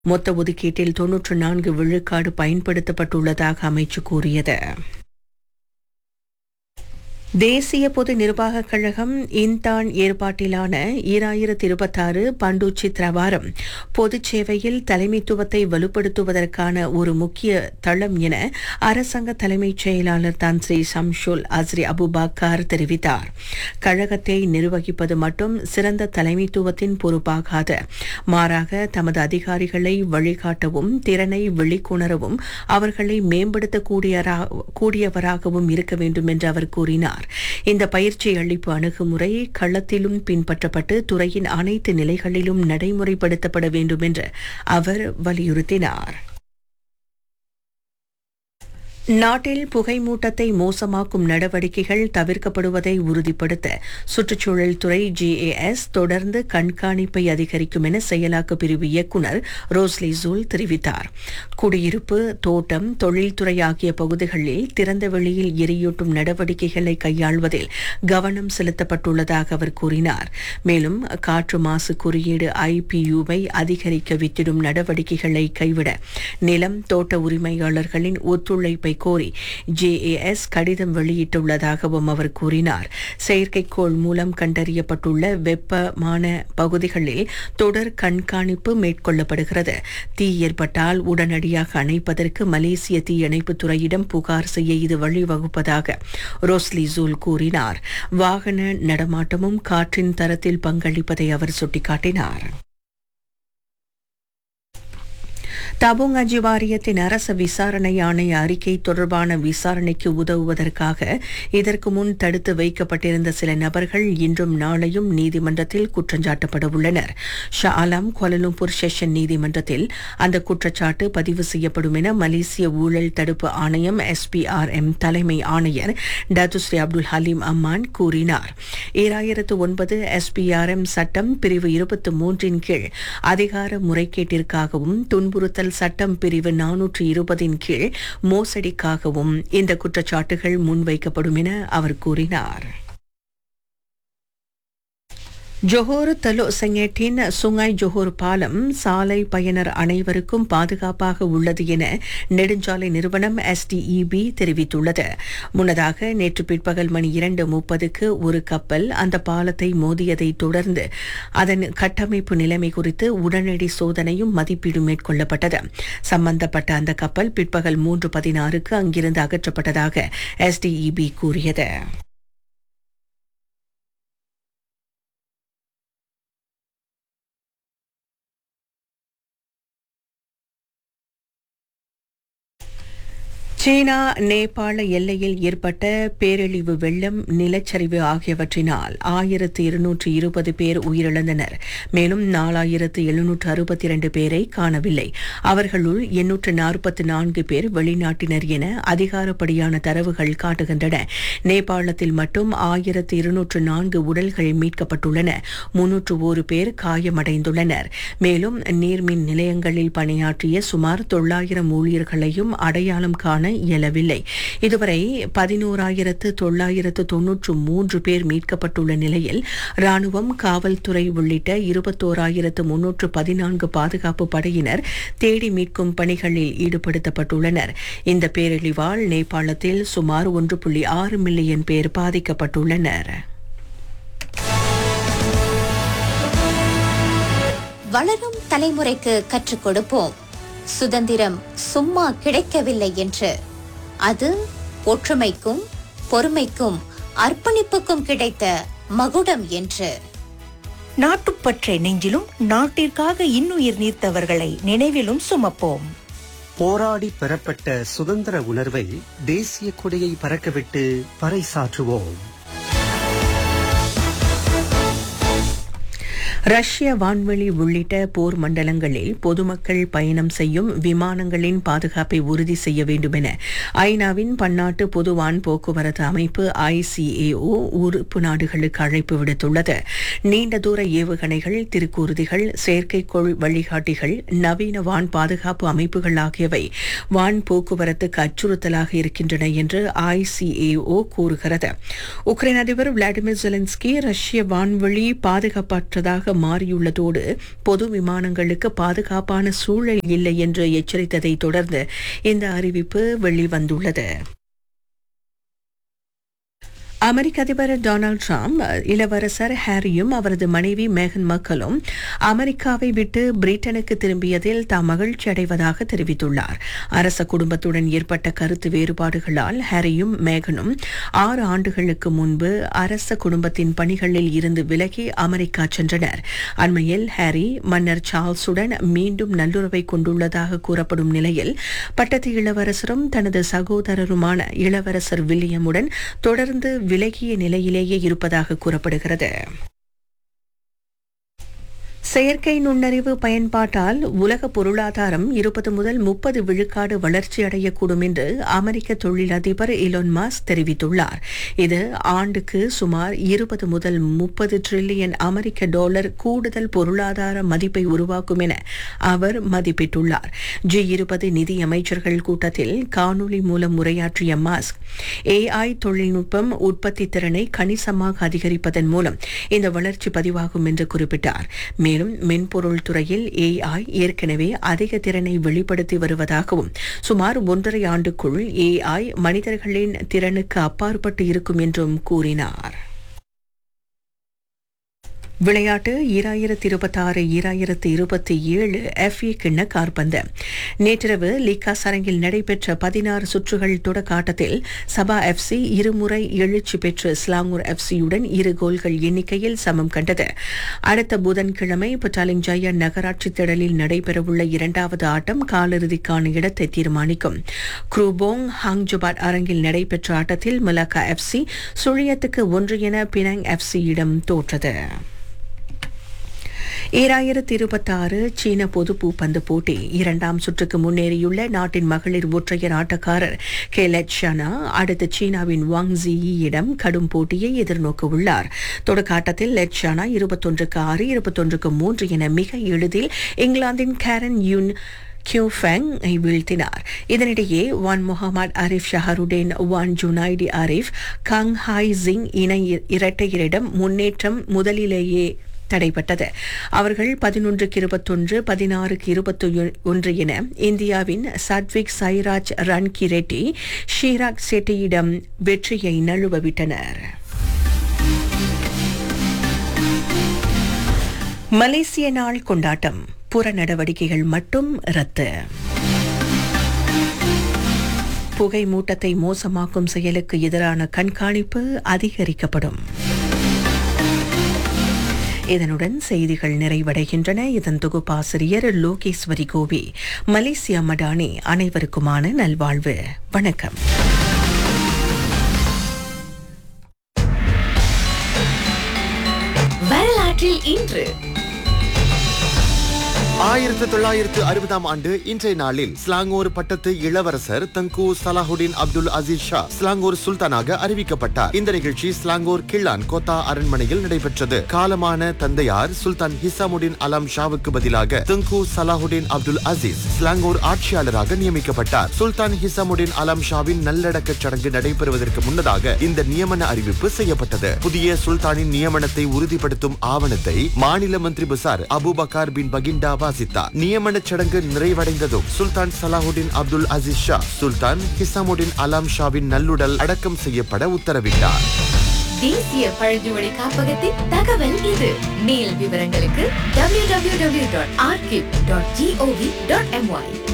மொத்த ஒதுக்கீட்டில் தொன்னூற்று நான்கு விழுக்காடு பயன்படுத்தப்பட்டுள்ளதாக அமைச்சு கூறியது தேசிய பொது நிர்வாகக் கழகம் இன்தான் ஏற்பாட்டிலான ஈராயிரத்தி இருபத்தாறு பண்டூச்சி திரவாரம் பொதுச் சேவையில் தலைமைத்துவத்தை வலுப்படுத்துவதற்கான ஒரு முக்கிய தளம் என அரசாங்க தலைமைச் செயலாளர் தான் ஸ்ரீ சம்ஷுல் அஸ்ரி அபுபாக்கார் தெரிவித்தார் கழகத்தை நிர்வகிப்பது மட்டும் சிறந்த தலைமைத்துவத்தின் பொறுப்பாகாது மாறாக தமது அதிகாரிகளை வழிகாட்டவும் திறனை வெளிக்கொணரவும் அவர்களை மேம்படுத்தக்கூடியரா- கூடியவராகவும் இருக்க வேண்டும் என்று அவர் கூறினார் இந்த பயிற்சி அளிப்பு அணுகுமுறை களத்திலும் பின்பற்றப்பட்டு துறையின் அனைத்து நிலைகளிலும் நடைமுறைப்படுத்தப்பட வேண்டும் என்று அவர் வலியுறுத்தினார் நாட்டில் புகைமூட்டத்தை மோசமாக்கும் நடவடிக்கைகள் தவிர்க்கப்படுவதை உறுதிப்படுத்த சுற்றுச்சூழல் துறை ஜிஏஎஸ் தொடர்ந்து கண்காணிப்பை அதிகரிக்கும் என செயலாக்க பிரிவு இயக்குநர் ரோஸ்லி ஜூல் தெரிவித்தார் குடியிருப்பு தோட்டம் தொழில்துறை ஆகிய பகுதிகளில் திறந்த வெளியில் எரியூட்டும் நடவடிக்கைகளை கையாள்வதில் கவனம் செலுத்தப்பட்டுள்ளதாக அவர் கூறினார் மேலும் காற்று மாசு குறியீடு ஐபியுவை அதிகரிக்க வித்திடும் நடவடிக்கைகளை கைவிட நிலம் தோட்ட உரிமையாளர்களின் ஒத்துழைப்பை கோரி ஜேஏஎஸ் கடிதம் வெளியிட்டுள்ளதாகவும் அவர் கூறினார் செயற்கைக்கோள் மூலம் கண்டறியப்பட்டுள்ள வெப்பமான பகுதிகளில் தொடர் கண்காணிப்பு மேற்கொள்ளப்படுகிறது தீ ஏற்பட்டால் உடனடியாக அணைப்பதற்கு மலேசிய தீயணைப்புத் துறையிடம் புகார் செய்ய இது வழிவகுப்பதாக ரோஸ்லி ஜூல் கூறினார் வாகன நடமாட்டமும் காற்றின் தரத்தில் பங்களிப்பதை அவர் சுட்டிக்காட்டினார் தபுங் அஜி வாரியத்தின் அரச விசாரணை ஆணைய அறிக்கை தொடர்பான விசாரணைக்கு உதவுவதற்காக இதற்கு முன் தடுத்து வைக்கப்பட்டிருந்த சில நபர்கள் இன்றும் நாளையும் நீதிமன்றத்தில் குற்றஞ்சாட்டப்பட உள்ளனர் ஷா ஆலம் கோலலும்பூர் செஷன் நீதிமன்றத்தில் அந்த குற்றச்சாட்டு பதிவு செய்யப்படும் என மலேசிய ஊழல் தடுப்பு ஆணையம் எஸ்பிஆர்எம் தலைமை ஆணையர் டத்துஸ்ரீ அப்துல் ஹலீம் அம்மான் கூறினார் ஈராயிரத்து ஒன்பது எஸ்பிஆர்எம் சட்டம் பிரிவு இருபத்தி மூன்றின் கீழ் அதிகார முறைகேட்டிற்காகவும் துன்புறுத்தல் சட்டம் பிரிவு நானூற்று இருபதின் கீழ் மோசடிக்காகவும் இந்த குற்றச்சாட்டுகள் முன்வைக்கப்படும் என அவர் கூறினார் ஜொஹோர் தலோ செங்கேட்டின் சுங்காய் ஜொஹோர் பாலம் சாலை பயனர் அனைவருக்கும் பாதுகாப்பாக உள்ளது என நெடுஞ்சாலை நிறுவனம் எஸ்டிஇபி தெரிவித்துள்ளது முன்னதாக நேற்று பிற்பகல் மணி இரண்டு முப்பதுக்கு ஒரு கப்பல் அந்த பாலத்தை மோதியதை தொடர்ந்து அதன் கட்டமைப்பு நிலைமை குறித்து உடனடி சோதனையும் மதிப்பீடும் மேற்கொள்ளப்பட்டது சம்பந்தப்பட்ட அந்த கப்பல் பிற்பகல் மூன்று பதினாறுக்கு அங்கிருந்து அகற்றப்பட்டதாக எஸ்டிஇபி கூறியது சீனா நேபாள எல்லையில் ஏற்பட்ட பேரழிவு வெள்ளம் நிலச்சரிவு ஆகியவற்றினால் ஆயிரத்து இருநூற்று இருபது பேர் உயிரிழந்தனர் மேலும் நாலாயிரத்து எழுநூற்று அறுபத்தி இரண்டு பேரை காணவில்லை அவர்களுள் எண்ணூற்று நாற்பத்தி நான்கு பேர் வெளிநாட்டினர் என அதிகாரப்படியான தரவுகள் காட்டுகின்றன நேபாளத்தில் மட்டும் ஆயிரத்து இருநூற்று நான்கு உடல்கள் மீட்கப்பட்டுள்ளன முன்னூற்று ஒரு பேர் காயமடைந்துள்ளனர் மேலும் நீர்மின் நிலையங்களில் பணியாற்றிய சுமார் தொள்ளாயிரம் ஊழியர்களையும் அடையாளம் காண இயலவில்லை இதுவரை பதினோராயிரத்து தொள்ளாயிரத்து தொன்னூற்று மூன்று பேர் மீட்கப்பட்டுள்ள நிலையில் ராணுவம் காவல்துறை உள்ளிட்ட இருபத்தோராயிரத்து முன்னூற்று பதினான்கு பாதுகாப்பு படையினர் தேடி மீட்கும் பணிகளில் ஈடுபடுத்தப்பட்டுள்ளனர் இந்த பேரழிவால் நேபாளத்தில் சுமார் ஒன்று புள்ளி ஆறு மில்லியன் பேர் பாதிக்கப்பட்டுள்ளனர் வளரும் தலைமுறைக்கு கற்றுக் கொடுப்போம் சுதந்திரம் சும்மா கிடைக்கவில்லை என்று அது ஒற்றுமைக்கும் பொறுமைக்கும் அர்ப்பணிப்புக்கும் கிடைத்த மகுடம் என்று நாட்டுப்பற்றை நெஞ்சிலும் நாட்டிற்காக இன்னுயிர் நீர்த்தவர்களை நினைவிலும் சுமப்போம் போராடி பெறப்பட்ட சுதந்திர உணர்வை தேசிய கொடியை பறக்கவிட்டு பறைசாற்றுவோம் ரஷ்ய வான்வெளி உள்ளிட்ட போர் மண்டலங்களில் பொதுமக்கள் பயணம் செய்யும் விமானங்களின் பாதுகாப்பை உறுதி செய்ய வேண்டும் என ஐநாவின் பன்னாட்டு பொது வான் போக்குவரத்து அமைப்பு ஐசிஏஓ உறுப்பு நாடுகளுக்கு அழைப்பு விடுத்துள்ளது நீண்ட தூர ஏவுகணைகள் திருக்கூறுதிகள் செயற்கைக்கோள் வழிகாட்டிகள் நவீன வான் பாதுகாப்பு அமைப்புகள் ஆகியவை வான் போக்குவரத்துக்கு அச்சுறுத்தலாக இருக்கின்றன என்று ஐசிஏஓ கூறுகிறது உக்ரைன் அதிபர் விளாடிமிர் ஜெலன்ஸ்கி ரஷ்ய வான்வெளி பாதுகாப்பற்றதாக நகரமாக மாறியுள்ளதோடு பொது விமானங்களுக்கு பாதுகாப்பான சூழல் இல்லை என்று எச்சரித்ததை தொடர்ந்து இந்த அறிவிப்பு வெளிவந்துள்ளது அமெரிக்க அதிபர் டொனால்ட் ட்ரம்ப் இளவரசர் ஹாரியும் அவரது மனைவி மேகன் மக்களும் அமெரிக்காவை விட்டு பிரிட்டனுக்கு திரும்பியதில் தாம் மகிழ்ச்சி அடைவதாக தெரிவித்துள்ளார் அரச குடும்பத்துடன் ஏற்பட்ட கருத்து வேறுபாடுகளால் ஹாரியும் மேகனும் ஆறு ஆண்டுகளுக்கு முன்பு அரச குடும்பத்தின் பணிகளில் இருந்து விலகி அமெரிக்கா சென்றனர் அண்மையில் ஹாரி மன்னர் சார்ல்ஸுடன் மீண்டும் நல்லுறவை கொண்டுள்ளதாக கூறப்படும் நிலையில் பட்டத்து இளவரசரும் தனது சகோதரருமான இளவரசர் வில்லியமுடன் தொடர்ந்து விலகிய நிலையிலேயே இருப்பதாக கூறப்படுகிறது செயற்கை நுண்ணறிவு பயன்பாட்டால் உலக பொருளாதாரம் இருபது முதல் முப்பது விழுக்காடு வளர்ச்சி அடையக்கூடும் என்று அமெரிக்க தொழிலதிபர் இலோன் மாஸ் தெரிவித்துள்ளார் இது ஆண்டுக்கு சுமார் இருபது முதல் முப்பது டிரில்லியன் அமெரிக்க டாலர் கூடுதல் பொருளாதார மதிப்பை உருவாக்கும் என அவர் மதிப்பிட்டுள்ளார் ஜி இருபது நிதி அமைச்சர்கள் கூட்டத்தில் காணொலி மூலம் உரையாற்றிய மாஸ்க் ஏஐ தொழில்நுட்பம் உற்பத்தி திறனை கணிசமாக அதிகரிப்பதன் மூலம் இந்த வளர்ச்சி பதிவாகும் என்று குறிப்பிட்டார் மேலும் மென்பொருள் துறையில் ஏஐ ஏற்கனவே அதிக திறனை வெளிப்படுத்தி வருவதாகவும் சுமார் ஒன்றரை ஆண்டுக்குள் ஏஐ மனிதர்களின் திறனுக்கு அப்பாற்பட்டு இருக்கும் என்றும் கூறினார் விளையாட்டு ஈராயிரத்தி இருபத்தாறு ஈராயிரத்தி இருபத்தி ஏழு எஃப்ஏ கிண்ண கார்பந்து நேற்றிரவு லீக்காஸ் அரங்கில் நடைபெற்ற பதினாறு சுற்றுகள் தொடக்க ஆட்டத்தில் சபா எஃப்சி இருமுறை எழுச்சி பெற்று ஸ்லாங்கூர் எஃப்சியுடன் இரு கோல்கள் எண்ணிக்கையில் சமம் கண்டது அடுத்த புதன்கிழமை புட்டாலிங் ஜயா நகராட்சி திடலில் நடைபெறவுள்ள இரண்டாவது ஆட்டம் காலிறுதிக்கான இடத்தை தீர்மானிக்கும் குரூபோங் ஹாங்ஜுபாட் அரங்கில் நடைபெற்ற ஆட்டத்தில் மலாக்கா எஃப்சி சுழியத்துக்கு ஒன்று என பினாங் எஃப்சியிடம் தோற்றது ஈராயிரத்தி இருபத்தாறு சீன பொது பூப்பந்து போட்டி இரண்டாம் சுற்றுக்கு முன்னேறியுள்ள நாட்டின் மகளிர் ஒற்றையர் ஆட்டக்காரர் கே லட்சனா அடுத்து சீனாவின் வாங் ஜியிடம் கடும் போட்டியை எதிர்நோக்க உள்ளார் தொடக்க ஆட்டத்தில் லட்சனா இருபத்தொன்றுக்கு ஆறு இருபத்தொன்றுக்கு மூன்று என மிக எளிதில் இங்கிலாந்தின் கேரன் யூன் கியூஃபெங் வீழ்த்தினார் இதனிடையே Wan Muhammad Arif Shaharudin Wan Junaidi Arif Kang Hai Jing இணை இரட்டையரிடம் முன்னேற்றம் முதலிலேயே தடைப்பட்டது அவர்கள் பதினொன்றுக்கு இருபத்தொன்று பதினாறுக்கு இருபத்தி ஒன்று என இந்தியாவின் சத்விக் சைராஜ் ரன்கி ரெட்டி ஷீராக் செட்டியிடம் வெற்றியை நழுவவிட்டனர் மலேசிய நாள் கொண்டாட்டம் புற நடவடிக்கைகள் மட்டும் ரத்து புகை மூட்டத்தை மோசமாக்கும் செயலுக்கு எதிரான கண்காணிப்பு அதிகரிக்கப்படும் இதனுடன் செய்திகள் நிறைவடைகின்றன இதன் தொகுப்பாசிரியர் லோகேஸ்வரி கோவி மலேசியா மடானி அனைவருக்குமான நல்வாழ்வு வணக்கம் வரலாற்றில் இன்று ஆயிரத்து தொள்ளாயிரத்து அறுபதாம் ஆண்டு இன்றைய நாளில் ஸ்லாங்கூர் பட்டத்து இளவரசர் தங்கு சலாஹுடின் அப்துல் அசீஸ் ஷா ஸ்லாங்கூர் சுல்தானாக அறிவிக்கப்பட்டார் இந்த நிகழ்ச்சி ஸ்லாங்கூர் கிள்ளான் கோத்தா அரண்மனையில் நடைபெற்றது காலமான தந்தையார் சுல்தான் ஹிசாமுடின் அலாம் ஷாவுக்கு பதிலாக தங்கு சலாஹுடின் அப்துல் அசீஸ் ஸ்லாங்கூர் ஆட்சியாளராக நியமிக்கப்பட்டார் சுல்தான் ஹிசாமுடின் அலாம் ஷாவின் நல்லடக்க சடங்கு நடைபெறுவதற்கு முன்னதாக இந்த நியமன அறிவிப்பு செய்யப்பட்டது புதிய சுல்தானின் நியமனத்தை உறுதிப்படுத்தும் ஆவணத்தை மாநில மந்திரி பசார் அபுபக்கார் பின் பகிண்டா வாசித்தார் நியமனச் சடங்கு நிறைவடைந்ததும் சுல்தான் சலாஹுடின் அப்துல் அசீஸ் ஷா சுல்தான் ஹிசாமுடின் அலாம் ஷாவின் நல்லுடல் அடக்கம் செய்யப்பட உத்தரவிட்டார் தேசிய பழங்குடி காப்பகத்தின் தகவல் இது மேல் விவரங்களுக்கு www.archive.gov.my